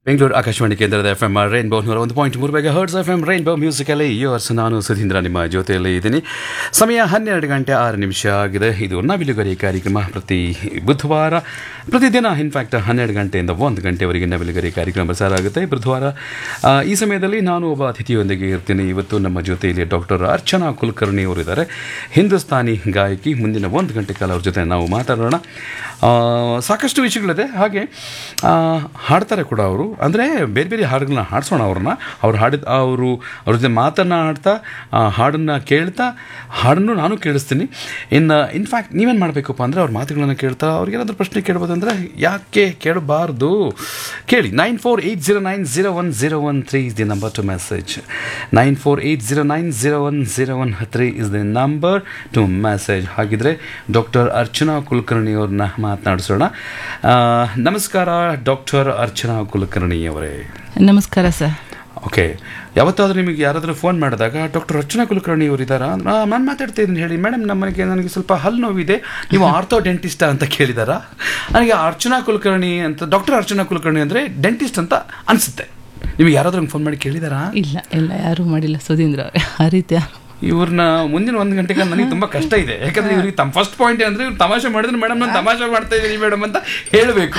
ಬೆಂಗಳೂರು ಆಕಾಶವಾಣಿ ಕೇಂದ್ರದ F M rainbow ನೂರ ಒಂದು ಪಾಯಿಂಟ್ ಮೂರು ಬೇಗ ಹರ್ಡ್ಸ್ ಎಫ್ ಎಂ ರೈನ್ಬೋ ಮ್ಯೂಸಿಕಲ್ಲಿ ಈ ವರ್ಷ ನಾನು ಸುಧೀಂದ್ರ ನಿಮ್ಮ ಜೊತೆಯಲ್ಲಿ ಇದ್ದೀನಿ ಸಮಯ ಹನ್ನೆರಡು ಗಂಟೆ ಆರು ನಿಮಿಷ ಆಗಿದೆ ಇದು ನವಿಲುಗರಿ ಕಾರ್ಯಕ್ರಮ ಪ್ರತಿ ಬುಧವಾರ ಪ್ರತಿದಿನ ಇನ್ಫ್ಯಾಕ್ಟ್ ಹನ್ನೆರಡು ಗಂಟೆಯಿಂದ ಒಂದು ಗಂಟೆವರೆಗೆ ನವಿಲುಗರಿ ಕಾರ್ಯಕ್ರಮ ಪ್ರಸಾರ ಆಗುತ್ತೆ ಬುಧವಾರ ಆ, ಈ ಸಮಯದಲ್ಲಿ ನಾನು ಒಬ್ಬ ಅತಿಥಿಯೊಂದಿಗೆ ಇರ್ತೀನಿ ಇವತ್ತು ನಮ್ಮ ಜೊತೆಯಲ್ಲಿ ಡಾಕ್ಟರ್ ಅರ್ಚನಾ ಕುಲಕರ್ಣಿ ಅವರು ಇದ್ದಾರೆ ಹಿಂದೂಸ್ತಾನಿ ಗಾಯಕಿ ಮುಂದಿನ ಒಂದು ಗಂಟೆ ಕಾಲ ಅವ್ರ ಜೊತೆ ನಾವು ಮಾತಾಡೋಣ ಆ, ಸಾಕಷ್ಟು ವಿಷಯಗಳಿದೆ ಹಾಗೆ ಆ, ಹಾಡ್ತಾರೆ ಕೂಡ ಅವರು ಅಂದರೆ ಬೇರೆ ಬೇರೆ ಹಾಡುಗಳನ್ನ ಹಾಡಿಸೋಣ ಅವ್ರನ್ನ ಅವ್ರು ಹಾಡಿದ ಅವರು ಅವ್ರ ಜೊತೆ ಮಾತನ್ನು ಹಾಡ್ತಾ ಆ, ಹಾಡನ್ನು ಕೇಳ್ತಾ ಹಾಡನ್ನು ನಾನು ಕೇಳಿಸ್ತೀನಿ ಇನ್ನು ಇನ್ಫ್ಯಾಕ್ಟ್ ನೀವೇನು ಮಾಡಬೇಕಪ್ಪ ಅಂದರೆ ಅವ್ರ ಮಾತುಗಳನ್ನು ಕೇಳ್ತಾ ಅವ್ರಿಗೇನಾದ್ರೂ ಪ್ರಶ್ನೆ ಕೇಳ್ಬೋದಂದ್ರೆ ಯಾಕೆ ಕೇಳಬಾರ್ದು ಕೇಳಿ nine four eight zero nine zero one zero one three is the number to message nine four eight zero nine zero one zero one three is the number to message ಹಾಗಿದ್ರೆ ಡಾಕ್ಟರ್ ಅರ್ಚನಾ ಕುಲಕರ್ಣಿ ಅವ್ರನ್ನ ಮಾತನಾಡಿಸೋಣ ಆ, ನಮಸ್ಕಾರ doctor Archana Kulkarni ಅವರೇ ನಮಸ್ಕಾರ sir okay ಯಾವತ್ತಾದ್ರೂ ನಿಮಗೆ ಯಾರಾದರೂ ಫೋನ್ ಮಾಡಿದಾಗ ಡಾಕ್ಟರ್ ಅರ್ಚನಾ ಕುಲಕರ್ಣಿ ಅವರು ಇದ್ದಾರಾ ನಾನು ಮಾತಾಡ್ತಾ ಇದ್ದೀನಿ ಹೇಳಿ ಮೇಡಮ್ ನಮ್ಮನೆಗೆ ನನಗೆ ಸ್ವಲ್ಪ ಹಲ್ಲು ನೋವಿದೆ ನೀವು ಆರ್ಥೋ ಡೆಂಟಿಸ್ಟ್ ಅಂತ ಕೇಳಿದಾರಾ ನನಗೆ ಅರ್ಚನಾ ಕುಲಕರ್ಣಿ ಅಂತ ಡಾಕ್ಟರ್ ಅರ್ಚನಾ ಕುಲಕರ್ಣಿ ಅಂದರೆ ಡೆಂಟಿಸ್ಟ್ ಅಂತ ಅನಿಸುತ್ತೆ ನಿಮಗೆ ಯಾರಾದ್ರೂ ಫೋನ್ ಮಾಡಿ ಕೇಳಿದಾರಾ ಇಲ್ಲ ಇಲ್ಲ ಯಾರೂ ಮಾಡಿಲ್ಲ ಸುಧೀಂದ್ರ ಅವ್ರೆ ಆ ರೀತಿ ಯಾರು ಇವ್ರನ್ನ ಮುಂದಿನ ಒಂದು ಗಂಟೆಗೆ ನನಗೆ ತುಂಬಾ ಕಷ್ಟ ಇದೆ ಯಾಕಂದ್ರೆ ಇವ್ರಿಗೆ ತಮ್ಮ ಫಸ್ಟ್ ಪಾಯಿಂಟ್ ಅಂದ್ರೆ ಇವ್ರು ತಮಾಷೆ ಮಾಡಿದ್ರೆ ಮೇಡಮ್ ನಾನು ತಮಾಷೆ ಮಾಡ್ತಾ ಇದ್ದೀನಿ ಮೇಡಮ್ ಅಂತ ಹೇಳಬೇಕು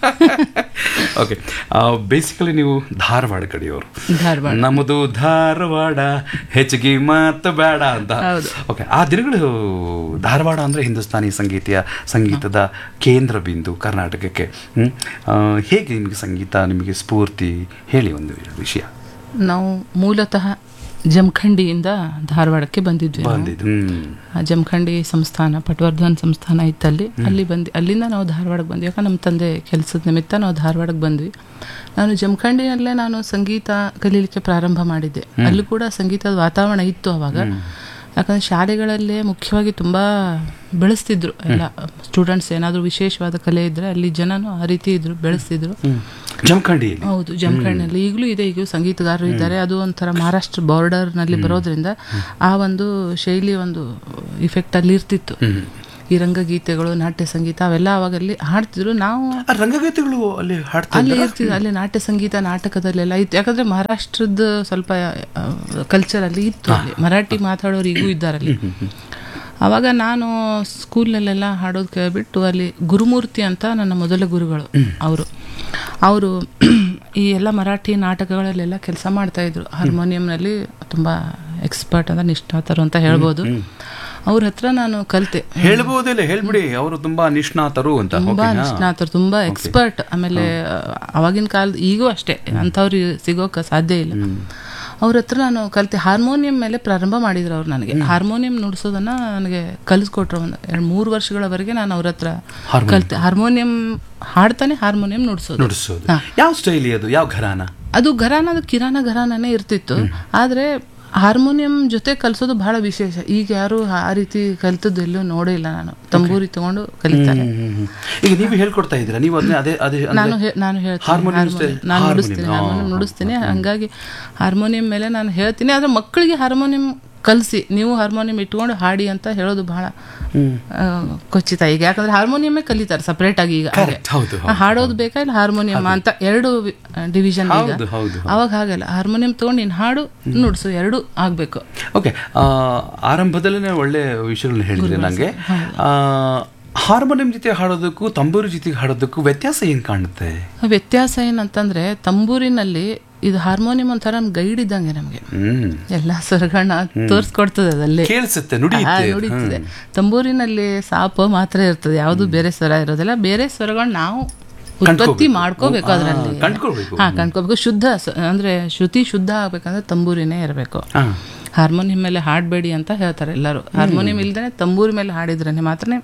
ಓಕೆ ಬೇಸಿಕಲಿ ನೀವು ಧಾರವಾಡ ಕಡೆಯವರು ಧಾರವಾಡ ನಮ್ಮದು ಧಾರವಾಡ ಹೆಚ್ಚಿಗೆ ಮಾತು ಬೇಡ ಅಂತ ಹೌದು. ಓಕೆ ಆ ದಿನಗಳು ಧಾರವಾಡ ಅಂದ್ರೆ ಹಿಂದೂಸ್ತಾನಿ ಸಂಗೀತ ಸಂಗೀತದ ಕೇಂದ್ರ ಬಿಂದು ಕರ್ನಾಟಕಕ್ಕೆ ಹ್ಮ್? ಆ, ಹೇಗೆ ನಿಮಗೆ ಸಂಗೀತ ನಿಮಗೆ ಸ್ಫೂರ್ತಿ ಹೇಳಿ ಒಂದು ವಿಷಯ ನಾವು ಮೂಲತಃ ಜಮಖಂಡಿಯಿಂದ ಧಾರವಾಡಕ್ಕೆ ಬಂದಿದ್ವಿ ನಾವು. ಬಂದಿದ್ದು ಹ್ಮ್ ಆ ಜಮಖಂಡಿ ಸಂಸ್ಥಾನ ಪಟವರ್ಧನ್ ಸಂಸ್ಥಾನ ಇತ್ತಲ್ಲಿ ಅಲ್ಲಿ ಬಂದು ಅಲ್ಲಿಂದ ನಾವು ಧಾರವಾಡಕ್ಕೆ ಬಂದ್ವಿ ಯಾಕಂದ್ರೆ ನಮ್ಮ ತಂದೆ ಕೆಲಸದ ನಿಮಿತ್ತ ನಾವು ಧಾರವಾಡಕ್ಕೆ ಬಂದ್ವಿ ನಾನು ಜಮಖಂಡಿಯಲ್ಲೇ ನಾನು ಸಂಗೀತ ಕಲೀಲಿಕ್ಕೆ ಪ್ರಾರಂಭ ಮಾಡಿದ್ದೆ ಅಲ್ಲೂ ಕೂಡ ಸಂಗೀತದ ವಾತಾವರಣ ಇತ್ತು ಅವಾಗ ಯಾಕಂದ್ರೆ ಶಾಲೆಗಳಲ್ಲೇ ಮುಖ್ಯವಾಗಿ ತುಂಬ ಬೆಳೆಸ್ತಿದ್ರು ಎಲ್ಲ ಸ್ಟೂಡೆಂಟ್ಸ್ ಏನಾದರೂ ವಿಶೇಷವಾದ ಕಲೆ ಇದ್ದರೆ ಅಲ್ಲಿ ಜನನು ಆ ರೀತಿ ಇದ್ರು ಬೆಳೆಸ್ತಿದ್ರು ಜಮಖಂಡಿಯಲ್ಲಿ ಹೌದು ಜಮಖಂಡಿನಲ್ಲಿ ಈಗಲೂ ಇದೆ ಈಗಲೂ ಸಂಗೀತಗಾರರು ಇದ್ದಾರೆ ಅದು ಒಂಥರ ಮಹಾರಾಷ್ಟ್ರ ಬಾರ್ಡರ್ ನಲ್ಲಿ ಬರೋದ್ರಿಂದ ಆ ಒಂದು ಶೈಲಿ ಒಂದು ಇಫೆಕ್ಟ್ ಅಲ್ಲಿ ಇರ್ತಿತ್ತು ಈ ರಂಗಗೀತೆಗಳು ನಾಟ್ಯ ಸಂಗೀತ ಅವೆಲ್ಲ ಅವಾಗ ಅಲ್ಲಿ ಹಾಡ್ತಿದ್ರು ನಾವು ಆ ರಂಗಗೀತೆಗಳು ಅಲ್ಲಿ ಹಾಡ್ತಾ ಅಲ್ಲಿ ಇರ್ತಿದ್ವಿ ಅಲ್ಲಿ ನಾಟ್ಯ ಸಂಗೀತ ನಾಟಕದಲ್ಲೆಲ್ಲ ಇತ್ತು ಯಾಕಂದ್ರೆ ಮಹಾರಾಷ್ಟ್ರದ ಸ್ವಲ್ಪ ಕಲ್ಚರ್ ಅಲ್ಲಿ ಇತ್ತು ಅಲ್ಲಿ ಮರಾಠಿ ಮಾತಾಡೋರು ಈಗೂ ಇದ್ದಾರೆ ಅಲ್ಲಿ ಅವಾಗ ನಾನು ಸ್ಕೂಲ್ನಲ್ಲೆಲ್ಲ ಹಾಡೋದು ಕೇಳ್ಬಿಟ್ಟು ಅಲ್ಲಿ ಗುರುಮೂರ್ತಿ ಅಂತ ನನ್ನ ಮೊದಲ ಗುರುಗಳು ಅವರು ಅವರು ಈ ಎಲ್ಲ ಮರಾಠಿ ನಾಟಕಗಳಲ್ಲೆಲ್ಲ ಕೆಲಸ ಮಾಡ್ತಾ ಇದ್ರು ಹಾರ್ಮೋನಿಯಂನಲ್ಲಿ ತುಂಬ ಎಕ್ಸ್ಪರ್ಟ್ ಅಂದ್ರೆ ನಿಷ್ಠಾತರು ಅಂತ ಹೇಳ್ಬೋದು ಅವ್ರ ಹತ್ರ ನಾನು ಕಲಿತೆ ಹೇಳ್ಬೋದಿಲ್ಲ ಹೇಳ್ಬಿಡಿ ಅವರು ತುಂಬಾ ನಿಷ್ಣಾತರು ಅಂತ ತುಂಬಾ ಓಕೆನಾ? ನಿಷ್ಣಾತರು ತುಂಬಾ ಎಕ್ಸ್ಪರ್ಟ್ ಆಮೇಲೆ ಅವಾಗಿನ ಕಾಲದ ಈಗೂ ಅಷ್ಟೇ ಅಂಥವ್ರು ಸಿಗೋಕೆ ಸಾಧ್ಯ ಇಲ್ಲ ಅವ್ರ ಹತ್ರ ನಾನು ಕಲಿತೆ ಹಾರ್ಮೋನಿಯಂ ಮೇಲೆ ಪ್ರಾರಂಭ ಮಾಡಿದ್ರು ಅವ್ರು ನನಗೆ ಹಾರ್ಮೋನಿಯಂ ನುಡಿಸೋದನ್ನ ನನಗೆ ಕಲಿಸ್ಕೊಟ್ರು ಒಂದು ಎರಡು ಮೂರು ವರ್ಷಗಳವರೆಗೆ ನಾನು ಅವ್ರ ಹತ್ರ ಕಲಿತೆ ಹಾರ್ಮೋನಿಯಂ ಹಾಡ್ತಾನೆ ಹಾರ್ಮೋನಿಯಂ ನುಡಿಸೋದು ನುಡಿಸೋದು ಯಾವ ಸ್ಟೈಲಿ ಅದು ಯಾವ ಘರಾನ ಅದು ಘರಾನದ ಕಿರಾನ ಘರಾನನೇ ಇರ್ತಿತ್ತು ಆದ್ರೆ ಹಾರ್ಮೋನಿಯಂ ಜೊತೆ ಕಲಿಸೋದು ಬಹಳ ವಿಶೇಷ ಈಗ ಯಾರು ಆ ರೀತಿ ಕಲಿತದ್ದು ಎಲ್ಲೂ ನೋಡೇ ಇಲ್ಲ ನಾನು ತಂಬೂರಿ ತಗೊಂಡು ಕಲಿತಾರೆ ಈಗ ನೀವು ಹೇಳ್ಕೊಡ್ತಾ ಇದ್ದೀರಾ ನೀವು ಅದನ್ನ ಅದೇ ಅದೇ ಅಂದ್ರೆ ನಾನು ಹೇ- ನಾನು ಹೇಳ್ತೀನಿ ಹಾರ್ಮೋನಿಯಂ ಹಾರ್ಮೋನಿಯಂ. style- ನಾನು ಹಾರ್ಮೋನಿಯಂ, ನುಡಿಸ್ತೀನಿ ಆ. ಹಾರ್ಮೋನಿಯಂ ನುಡಿಸ್ತೀನಿ ಹಂಗಾಗಿ ಹಾರ್ಮೋನಿಯಂ ಮೇಲೆ ನಾನು ಹೇಳ್ತೀನಿ ಆದ್ರೆ ಮಕ್ಕಳಿಗೆ ಹಾರ್ಮೋನಿಯಂ ಕಲಿಸಿ ನೀವು ಹಾರ್ಮೋನಿಯಂ ಇಟ್ಕೊಂಡು ಹಾಡಿ ಅಂತ ಹೇಳೋದು ಬಹಳ ಆ, ಖಚಿತ ಈಗ ಯಾಕಂದ್ರೆ ಹಾರ್ಮೋನಿಯಮ್ಮೇ ಕಲಿತಾರೆ ಸಪ್ರೇಟ್ ಆಗಿ ಈಗ ಹಾಗೆ. Correct, ಹೌದು, ಆ, ಹಾಡೋದು ಬೇಕಾ ಇಲ್ಲ ಹಾರ್ಮೋನಿಯಂ ಅಂತ ಎರಡು ಡಿವಿಷನ್ ಈಗ ಹೌದು ಹೌದು ಅವಾಗ ಹಾಗಲ್ಲ ಹಾರ್ಮೋನಿಯಂ ತಗೊಂಡು ನೀನು ಹಾಡು ನುಡಿಸು ಎರಡು ಆಗ್ಬೇಕು ಓಕೆ ಆರಂಭದಲ್ಲೇ ಒಳ್ಳೆ ವಿಷಯಗಳನ್ನ ಹೇಳಿದ್ರೆ ನನಗೆ ಹಾರ್ಮೋನಿಯಂ ಜೊತೆ ಹಾಡೋದಕ್ಕೂ ತಂಬೂರು ಜೊತೆ ಹಾಡೋದಕ್ಕೂ ವ್ಯತ್ಯಾಸ ಏನು ಕಾಣುತ್ತೆ ವ್ಯತ್ಯಾಸ ಏನಂತಂದ್ರೆ ತಂಬೂರಿನಲ್ಲಿ ಇದು ಹಾರ್ಮೋನಿಯಂ ಒಂಥರ ಗೈಡ್ ಇದ್ದಂಗೆ ನಮಗೆ ಹ್ಮ್ ಎಲ್ಲ ಸ್ವರಗಳನ್ನ ತೋರಿಸ್ಕೊಡ್ತದೆ ಅದಲ್ಲೇ ಕೇಳಿಸುತ್ತೆ ಆ, ನುಡಿಯುತ್ತೆ ನುಡಿತದೆ ತಂಬೂರಿನಲ್ಲಿ ಸಾಪ ಮಾತ್ರ ಇರ್ತದೆ ಯಾವುದು ಬೇರೆ ಸ್ವರ ಇರೋದಿಲ್ಲ ಬೇರೆ ಸ್ವರಗಳನ್ನ ನಾವು ಉತ್ಪತ್ತಿ ಮಾಡ್ಕೋಬೇಕು ಅದರಲ್ಲಿ ಕಂಡ್ಕೊಳ್ಬೇಕು ಹಾ ಕಂಡ್ಕೋಬೇಕು ಶುದ್ಧ ಸ- ಅಂದ್ರೆ ಶ್ರುತಿ ಶುದ್ಧ ಆಗ್ಬೇಕಂದ್ರೆ ತಂಬೂರಿನೇ ಇರಬೇಕು ಹಾ ಹಾರ್ಮೋನಿಯಂ ಮೇಲೆ ಹಾಡಬೇಡಿ ಅಂತ ಹೇಳ್ತಾರೆ ಎಲ್ಲರೂ ಹಾರ್ಮೋನಿಯಂ ಇಲ್ದೇನೆ ತಂಬೂರಿ ಮೇಲೆ ಹಾಡಿದ್ರೆ ಮಾತ್ರ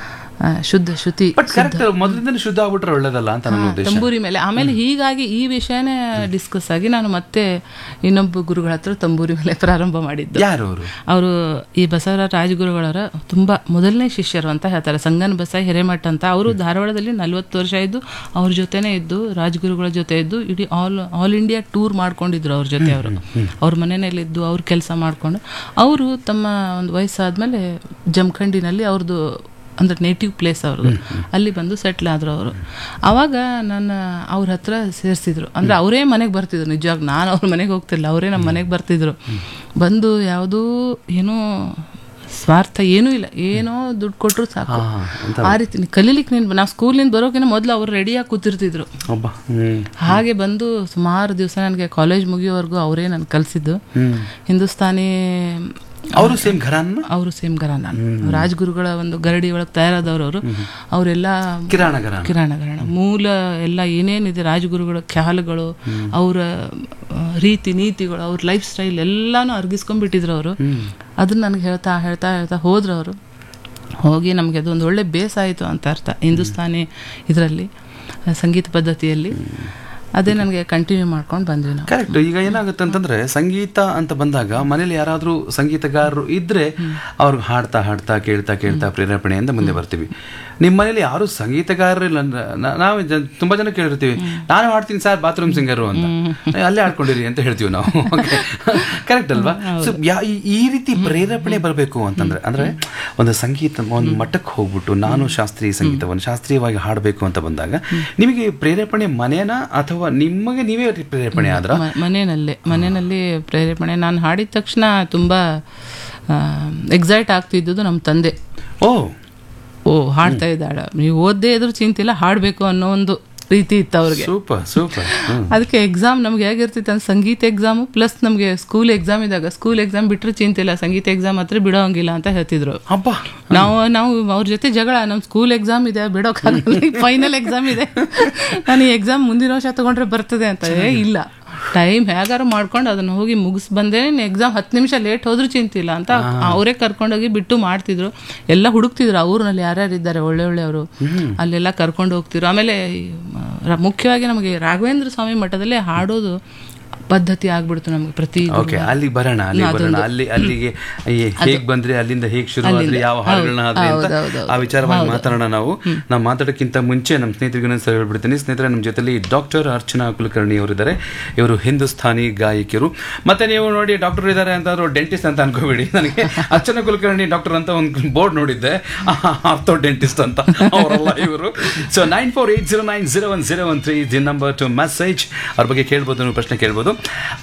ಶುದ್ಧ ಶ್ರುತಿ ಬಟ್ ಕರೆಕ್ಟ್ ಮೊದಲಿಂದನೇ ಶುದ್ಧ ಆಗ್ಬಿಟ್ರೆ ಒಳ್ಳೇದಲ್ಲ ಅಂತ ನನ್ನ ಉದ್ದೇಶ ತಂಬೂರಿ ಮೇಲೆ ಆಮೇಲೆ ಹೀಗಾಗಿ ಈ ವಿಷಯನೇ ಡಿಸ್ಕಸ್ ಆಗಿ ನಾನು ಮತ್ತೆ ಇನ್ನೊಬ್ಬ ಗುರುಗಳ ಹತ್ರ ತಂಬೂರಿ ಮೇಲೆ ಪ್ರಾರಂಭ ಮಾಡಿದ್ದು ಯಾರು ಅವರು ಅವರು ಈ ಬಸವರಾಜ ರಾಜಗುರುಗಳವರ ತುಂಬಾ ಮೊದಲನೇ ಶಿಷ್ಯರು ಅಂತ ಹೇಳ್ತಾರೆ ಸಂಗನ ಬಸ ಹಿರೇಮಠ ಅಂತ ಅವರು ಧಾರವಾಡದಲ್ಲಿ ನಲ್ವತ್ತು ವರ್ಷ ಇದ್ದು ಅವ್ರ ಜೊತೆನೇ ಇದ್ದು ರಾಜಗುರುಗಳ ಜೊತೆ ಇದ್ದು ಇಡೀ ಆಲ್ ಆಲ್ ಇಂಡಿಯಾ ಟೂರ್ ಮಾಡ್ಕೊಂಡಿದ್ರು ಅವ್ರ ಜೊತೆ ಅವರು ಅವ್ರ ಮನೆಯಲ್ಲಿದ್ದು ಅವ್ರ ಕೆಲಸ ಮಾಡ್ಕೊಂಡು ಅವರು ತಮ್ಮ ಒಂದು ವಯಸ್ಸಾದ್ಮೇಲೆ ಜಮಖಂಡಿನಲ್ಲಿ ಅವ್ರದ್ದು ಅಂದ್ರೆ ನೇಟಿವ್ ಪ್ಲೇಸ್ ಅವ್ರದ್ದು ಅಲ್ಲಿ ಬಂದು ಸೆಟ್ಲ್ ಆದ್ರು ಅವರು ಅವಾಗ ನನ್ನ ಅವ್ರ ಹತ್ರ ಸೇರಿಸಿದ್ರು ಅಂದ್ರೆ ಅವರೇ ಮನೆಗೆ ಬರ್ತಿದ್ರು ನಿಜವಾಗ ನಾನು ಅವ್ರ ಮನೆಗೆ ಹೋಗ್ತಿಲ್ಲ ಅವರೇ ನಮ್ಮ ಮನೆಗೆ ಬರ್ತಿದ್ರು ಬಂದು ಯಾವುದೂ ಏನೋ ಸ್ವಾರ್ಥ ಏನೂ ಇಲ್ಲ ಏನೋ ದುಡ್ಡು ಕೊಟ್ಟರು ಸಾಕು ಹಾ, ಅಂತ ಆ ರೀತಿ ಕಲೀಲಿಕ್ಕೆ ನೀನು ನಾವು ಸ್ಕೂಲಿಂದ ಬರೋಕಿನ ಮೊದಲು ಅವ್ರು ರೆಡಿಯಾಗಿ ಕೂತಿರ್ತಿದ್ರು ಒಬ್ಬ ಹ್ಮ್ ಹಾಗೆ ಬಂದು ಸುಮಾರು ದಿವಸ ನನಗೆ ಕಾಲೇಜ್ ಮುಗಿಯೋವರೆಗೂ ಅವರೇ ನಾನು ಕಲಿಸಿದ್ದು ಹಿಂದೂಸ್ತಾನಿ ಅವರು ಸೇಮ್ ಘರಾನ ಅವರು ಸೇಮ್ ಗರಾನ ರಾಜ್ಗುರುಗಳ ಒಂದು ಗರಡಿ ಒಳಗೆ ತಯಾರಾದವರು ಅವರು ಅವರೆಲ್ಲ ಕಿರಾಣ ಘರಾನ ಕಿರಾಣ ಗರಾಣ ಮೂಲ ಎಲ್ಲ ಏನೇನಿದೆ ರಾಜಗುರುಗಳ ಖ್ಯಾಲ್ಗಳು ಅವರ ಆ, ರೀತಿ ನೀತಿಗಳು ಅವ್ರ ಲೈಫ್ ಸ್ಟೈಲ್ ಎಲ್ಲಾನು ಅರ್ಗಿಸ್ಕೊಂಡ್ಬಿಟ್ಟಿದ್ರು ಅವರು ಅದನ್ನ ನನಗೆ ಹೇಳ್ತಾ ಹೇಳ್ತಾ ಹೇಳ್ತಾ ಹೋದ್ರು ಅವರು ಹೋಗಿ ನಮಗೆ ಅದೊಂದು ಒಳ್ಳೆ ಬೇಸ್ ಆಯಿತು ಅಂತ ಅರ್ಥ ಹಿಂದೂಸ್ತಾನಿ ಇದರಲ್ಲಿ ಸಂಗೀತ ಪದ್ಧತಿಯಲ್ಲಿ ಅದೇ ನನಗೆ ಕಂಟಿನ್ಯೂ ಮಾಡ್ಕೊಂಡು ಬಂದ್ವಿ ನಾವು ಕರೆಕ್ಟ್ ಈಗ ಏನಾಗುತ್ತೆ ಅಂತಂದ್ರೆ ಸಂಗೀತ ಅಂತ ಬಂದಾಗ ಮನೇಲಿ ಯಾರಾದ್ರೂ ಸಂಗೀತಗಾರರು ಇದ್ರೆ ಅವ್ರಿಗೆ ಹಾಡ್ತಾ ಹಾಡ್ತಾ ಕೇಳ್ತಾ ಕೇಳ್ತಾ ಪ್ರೇರೇಪಣೆಯಿಂದ ಮುಂದೆ ಬರ್ತೀವಿ ನಿಮ್ಮ ಮನೇಲಿ ಯಾರು ಸಂಗೀತಗಾರರಿಲ್ಲ ಅಂದ್ರೆ ನಾ- ನಾವು ಜನ- ತುಂಬಾ ಜನ ಕೇಳಿರ್ತೀವಿ ನಾನು ಹಾಡ್ತೀನಿ ಸರ್ ಬಾತ್ರೂಮ್ ಸಿಂಗರು ಅಂತ ಏ, ಅಲ್ಲೇ ಹಾಡ್ಕೊಂಡಿರಿ ಅಂತ ಹೇಳ್ತೀವಿ ನಾವು ಕರೆಕ್ಟ್ ಅಲ್ವಾ ಸೊ ಈ ರೀತಿ ಪ್ರೇರೇಪಣೆ ಬರಬೇಕು ಅಂತಂದ್ರೆ ಅಂದ್ರೆ ಒಂದು ಸಂಗೀತ ಒಂದು ಮಟ್ಟಕ್ಕೆ ಹೋಗ್ಬಿಟ್ಟು ನಾನು ಶಾಸ್ತ್ರೀಯ ಸಂಗೀತವನ್ನು ಶಾಸ್ತ್ರೀಯವಾಗಿ ಹಾಡಬೇಕು ಅಂತ ಬಂದಾಗ ನಿಮಗೆ ಪ್ರೇರೇಪಣೆ ಮನೇನ ಅಥವಾ ನಿಮಗೆ ನೀವೇ ಪ್ರೇರೇಪಣೆ ಆದ್ರ ಮ- ಮನೆಯಲ್ಲೇ ಮನೆಯಲ್ಲಿ ಪ್ರೇರೇಪಣೆ ನಾನು ಹಾಡಿದ ತಕ್ಷಣ ತುಂಬ ಎಕ್ಸೈಟ್ ಆಗ್ತಿದ್ದುದು ನಮ್ಮ ತಂದೆ ಓ ಓ ಹಾಡ್ತಾ ಇದ್ದಾಳ ನೀವು ಓದ್ದೇ ಇದ್ರೂ ಚಿಂತಿಲ್ಲ ಹಾಡಬೇಕು ಅನ್ನೋ ಒಂದು ರೀತಿ ಇತ್ತು ಅವ್ರಿಗೆ ಸೂಪರ್ ಸೂಪರ್ ಅದಕ್ಕೆ ಎಕ್ಸಾಮ್ ನಮ್ಗೆ ಹೇಗಿರ್ತಿತ್ತು ಅಂದ್ರೆ ಸಂಗೀತ ಎಕ್ಸಾಮು ಪ್ಲಸ್ ನಮಗೆ ಸ್ಕೂಲ್ ಎಕ್ಸಾಮ್ ಇದ್ದಾಗ ಸ್ಕೂಲ್ ಎಕ್ಸಾಮ್ ಬಿಟ್ಟರೆ ಚಿಂತಿಲ್ಲ ಸಂಗೀತ ಎಕ್ಸಾಮ್ ಹತ್ರ ಬಿಡೋಂಗಿಲ್ಲ ಅಂತ ಹೇಳ್ತಿದ್ರು ಹಬ್ಬ ನಾವು ನಾವು ಅವ್ರ ಜೊತೆ ಜಗಳ ನಮ್ಮ ಸ್ಕೂಲ್ ಎಕ್ಸಾಮ್ ಇದೆ ಬಿಡೋಕ್ಕಾಗಲ್ಲ ಫೈನಲ್ ಎಕ್ಸಾಮ್ ಇದೆ ನಾನು ಈ ಎಕ್ಸಾಮ್ ಮುಂದಿನ ವರ್ಷ ತಗೊಂಡ್ರೆ ಬರ್ತದೆ ಅಂತ ಏ ಇಲ್ಲ ಟೈಮ್ ಹೇಗಾರು ಮಾಡ್ಕೊಂಡು ಅದನ್ನ ಹೋಗಿ ಮುಗಿಸ್ ಬಂದೇ ಎಕ್ಸಾಮ್ ಹತ್ತು ನಿಮಿಷ ಲೇಟ್ ಹೋದ್ರೂ ಚಿಂತಿಲ್ಲ ಅಂತ ಅವರೇ ಕರ್ಕೊಂಡೋಗಿ ಬಿಟ್ಟು ಮಾಡ್ತಿದ್ರು ಎಲ್ಲ ಹುಡುಕ್ತಿದ್ರು ಆ ಊರಿನಲ್ಲಿ ಯಾರ್ಯಾರು ಇದ್ದಾರೆ ಒಳ್ಳೆ ಒಳ್ಳೆಯವರು ಅಲ್ಲೆಲ್ಲ ಕರ್ಕೊಂಡು ಹೋಗ್ತಿದ್ರು ಆಮೇಲೆ ಈ, ರ- ಮುಖ್ಯವಾಗಿ ನಮಗೆ ರಾಘವೇಂದ್ರ ಸ್ವಾಮಿ ಮಠದಲ್ಲೇ ಹಾಡೋದು ಪದ್ಧತಿ ಆಗ್ಬಿಡ್ತು ನಮಗೆ ಪ್ರತಿ ಓಕೆ ಅಲ್ಲಿ ಬರೋಣ ಅಲ್ಲಿ ಬರೋಣ ಅಲ್ಲಿ ಅಲ್ಲಿಗೆ ಈ ಹೇಗ್ ಬಂದ್ರೆ ಅಲ್ಲಿಂದ ಹೇಗ್ ಶುರು ಆದ್ರೆ ಯಾವ ಹಾಡುಗಳನ್ನ ಆದ್ರೆ ಅಂತ ಹೌದು, ಹೌದು, ಆ ವಿಚಾರವಾಗಿ ಮಾತಾಡೋಣ ನಾವು ನಾವು ಮಾತಾಡೋಕ್ಕಿಂತ ಮುಂಚೆ ನಮ್ಮ ಸ್ನೇಹಿತರಿಗೆ ಸಹ ಹೇಳ್ಬಿಡ್ತೀನಿ ಸ್ನೇಹಿತರೆ ನಮ್ಮ ಜೊತೆಲಿ ಡಾಕ್ಟರ್ ಅರ್ಚನಾ ಕುಲಕರ್ಣಿ ಅವರಿದ್ದಾರೆ ಇವರು ಹಿಂದೂಸ್ಥಾನಿ ಗಾಯಕಿಯರು ಮತ್ತೆ ನೀವು ನೋಡಿ ಡಾಕ್ಟರ್ ಇದ್ದಾರೆ ಅಂತ ಅವರು ಡೆಂಟಿಸ್ಟ್ ಅಂತ ಅನ್ಕೋಬೇಡಿ ನನಗೆ ಅರ್ಚನಾ ಕುಲಕರ್ಣಿ ಡಾಕ್ಟರ್ ಅಂತ ಒಂದು ಬೋರ್ಡ್ ನೋಡಿದ್ದೆ ಆರ್ಥೋ ಡೆಂಟಿಸ್ಟ್ ಅಂತ ಅವರಲ್ಲ ಇವರು so nine four eight zero nine zero one zero one three the number to message ಅವ್ರ ಬಗ್ಗೆ ಕೇಳ್ಬೋದು ನೀವು ಪ್ರಶ್ನೆ ಕೇಳ್ಬೋದು